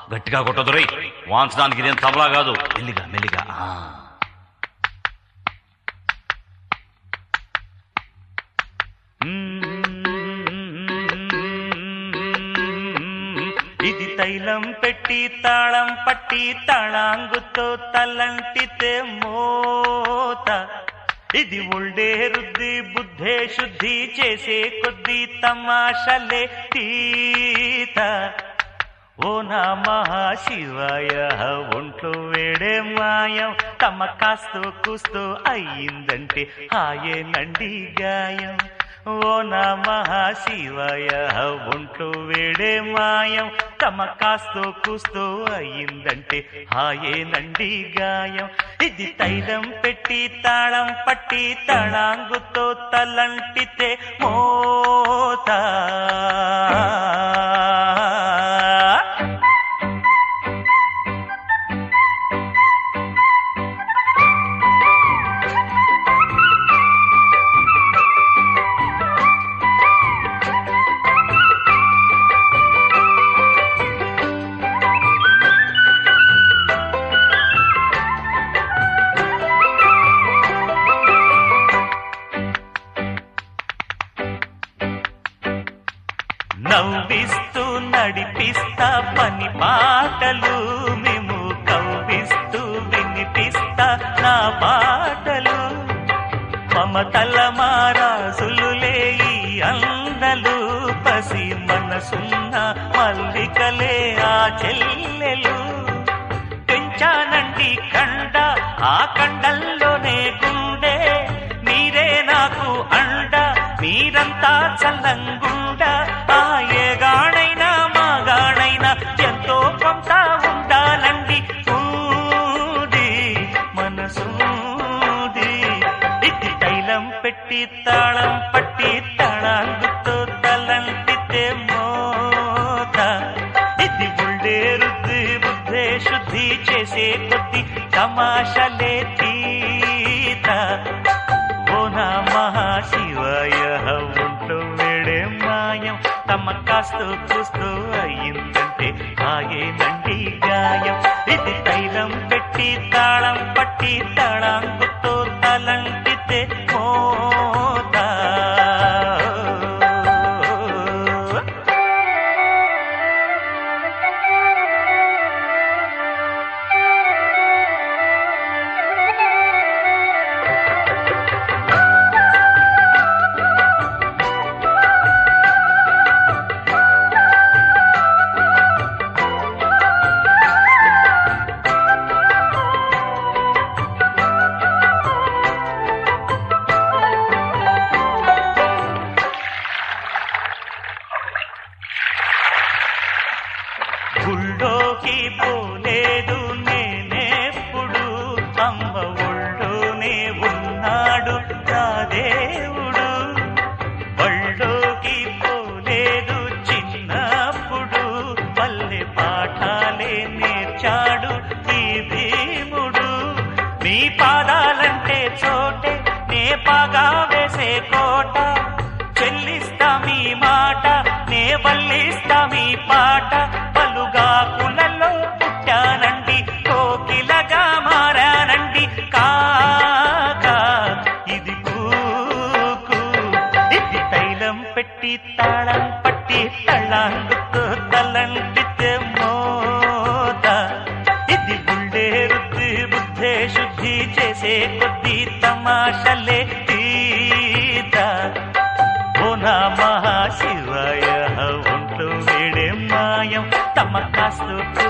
గట్టిగా కొట్టదురై వాంచడానికి ఇదేం తబలా కాదు మెల్లిగా మెల్లిగా ఆ. ఇది తైలం పెట్టి తాళం పట్టి తళాంగుతో తలంటితే మోత ఇది ఉల్డే రుద్ది బుద్ధే శుద్ధి చేసే కొద్ది తమాషలే తీత ఓ నమ శివాయ ఒంట్లో వేడే మాయం తమ కాస్తో కూస్తో అయ్యిందంటే హాయేనండి గాయం ఓ నమ శివాయ ఒంట్లో వేడే మాయం తమ కాస్తో కూస్తో అయ్యిందంటే హాయేనండి గాయం ఇది తైలం పెట్టి తాళం పట్టి తళాంగుతో తలంటితే మోత నవ్విస్తూ నడిపిస్తా పని పాటలు మేము కవ్విస్తూ వినిపిస్తా నా పాటలు మమతల మారాసులులే ఈ అందలు పసి మనసున్న మల్లికలే ఆ చెల్లెలు పెంచానండి కండ ఆ కండల్లోనే గుండె మీరే నాకు అండ మీరంతా చల్లంగుండ ఆ ఏగాడైనా మాగాడైనా ఎంతో కొంత ఉండాలండి ఊది మనసూది ఇది తైలం పెట్టి తాళం పట్టి తళాంగుతో తలంటితే మోత ఇది బుల్డే రుద్ది బుద్ధే శుద్ధి చేసే కొద్ది తమాషలే తీత ఓ నమ శివాయ ఒంట్లో వేడే మాయం తమ కాస్తూ చూస్తూ అయ్యిందంటే ఆయేనండి గాయం ఇది తైలం పెట్టి తాళం పట్టి తళాంగుతో తలంటితే మోత గుళ్ళోకి పోలేదు నేనేప్పుడు అమ్మ ఒళ్ళోనే ఉన్నాడు నా దేవుడు ఒళ్ళోకి పోలేదు చిన్నప్పుడు పల్లె పాఠాలే నేర్చాడు ఈ భీముడు నీ పాదాలంటే చోటే నే పాగా వేసే కోట చెల్లిస్తా మీ మాట నే వల్లిస్తా మీ పాట పలుగా కులలో పుట్టానండి కోకిలగా మారానండి కాగా ఇది కూకు ఇది తైలం పెట్టి తాళం పట్టి తళ్ళాంగుతో తలంటితే మోత ఇది గుండె రుద్ది బుద్ధే శుద్ధి చేసే కొద్ది తమాషలే తీత ఓ నమ శివాయ ఒంట్లో వేడే మాయం తమ కాస్తూ